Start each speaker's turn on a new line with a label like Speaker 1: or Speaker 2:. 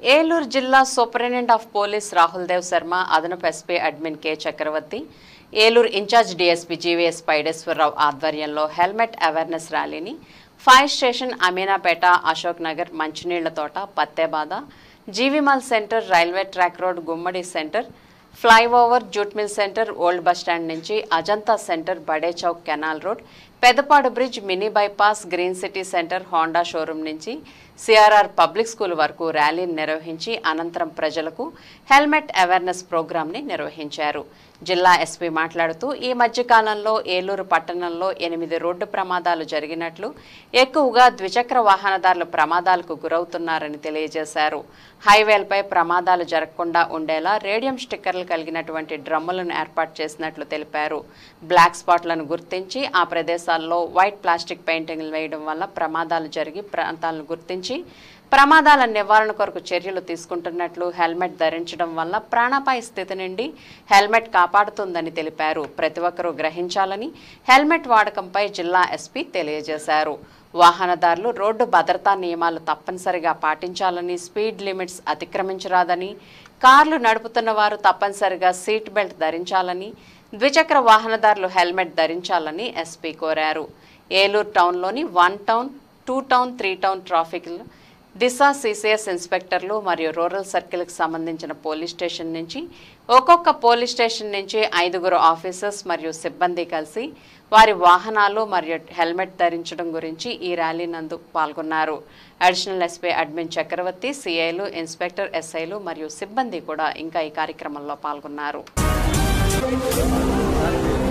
Speaker 1: ఏలూరు జిల్లా superintendent of police Rahul Dev Sharma అదనపు SP admin K Chakravarthi Eluru incharge DSP GVS Paideswara Rao ఆధ్వర్యంలో హెల్మెట్ అవేర్నెస్ ర్యాలీని fire station Aminapeta Ashok Nagar Manchineella Thota Pattebada GV mall center railway track road Gummadi center flyover jute mill center old bus stand నుంచి Ajanta center Bade Chowk canal road Pedapadu bridge mini bypass green city center Honda showroom నుంచి CRR public school వరకు ర్యాలీని నిర్వహించి అనంతరం ప్రజలకు helmet awareness ప్రోగ్రాంని నిర్వహించారు జిల్లా SP మాట్లాడుతూ ఈ మధ్య కాలంలో ఏలూరు పట్టణంలో ఎనిమిది రోడ్డు ప్రమాదాలు జరిగినట్లు ఎక్కువగా ద్విచక్ర వాహనదారులు ప్రమాదాలకు గురవుతున్నారని తెలియజేశారు హైవేలపై ప్రమాదాలు జరగకుండా ఉండేలా రేడియం స్టిక్కర్లు కలిగినటువంటి డ్రమ్ములను ఏర్పాటు చేసినట్లు తెలిపారు బ్లాక్ స్పాట్లను గుర్తించి ఆ ప్రదేశాల్లో వైట్ ప్లాస్టిక్ పెయింటింగ్లు వేయడం వల్ల ప్రమాదాలు జరిగి ప్రాంతాలను గుర్తించి ప్రమాదాల నివారణ కొరకు చర్యలు తీసుకుంటున్నట్లు హెల్మెట్ ధరించడం వల్ల ప్రాణాపాయ స్థితి నుండి హెల్మెట్ కాపాడుతుందని తెలిపారు ప్రతి ఒక్కరూ గ్రహించాలని హెల్మెట్ వాడకంపై జిల్లా ఎస్పీ తెలియజేశారు వాహనదారులు రోడ్డు భద్రతా నియమాలు తప్పనిసరిగా పాటించాలని స్పీడ్ లిమిట్స్ అతిక్రమించరాదని కార్లు నడుపుతున్న వారు తప్పనిసరిగా సీట్ బెల్ట్ ధరించాలని ద్విచక్ర వాహనదారులు హెల్మెట్ ధరించాలని ఎస్పీ కోరారు ఏలూరు టౌన్లోని one town two town three town ట్రాఫిక్లు దిశ సిసిఎస్ ఇన్స్పెక్టర్లు మరియు రూరల్ సర్కిల్కి సంబంధించిన పోలీస్ స్టేషన్ నుంచి ఒక్కొక్క పోలీస్ స్టేషన్ నుంచి ఐదుగురు ఆఫీసర్స్ మరియు సిబ్బంది కలిసి వారి వాహనాలు మరియు హెల్మెట్ ధరించడం గురించి ఈ ర్యాలీ నందు పాల్గొన్నారు అడిషనల్ ఎస్పీ అడ్మిన్ చక్రవర్తి సిఐలు ఇన్స్పెక్టర్ ఎస్ఐలు మరియు సిబ్బంది కూడా ఇంకా ఈ కార్యక్రమంలో పాల్గొన్నారు